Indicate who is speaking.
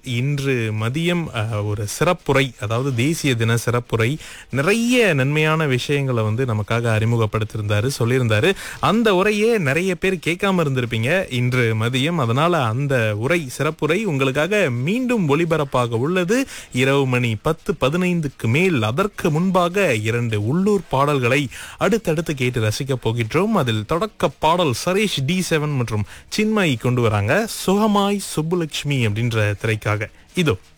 Speaker 1: இன்று மதியம் அஹ், ஒரு சிறப்புரை அதாவது தேசிய தின சிறப்புரை நிறைய நன்மையான விஷயங்களை வந்து நமக்காக அறிமுகப்படுத்தியிருந்தாரு சொல்லியிருந்தாரு அந்த உரையே நிறைய பேர் கேட்காம இருந்திருப்பீங்க இன்று மதியம் அதனால அந்த உரை சிறப்புரை உங்களுக்காக மீண்டும் ஒளிபரப்பாக உள்ளது இரவு மணி பத்து பதினைந்துக்கு மேல் அதற்கு முன்பாக இரண்டு உள்ளூர் பாடல்களை அடுத்தடுத்து கேட்டு ரசிக்க போகின்றோம் அதில் தொடக்க பாடல் சரேஷ் டி செவன் மற்றும் சின்மயி கொண்டு வராங்க சுகமாய் சுப்புலட்சுமி அப்படின்ற திரைக்காக இதோ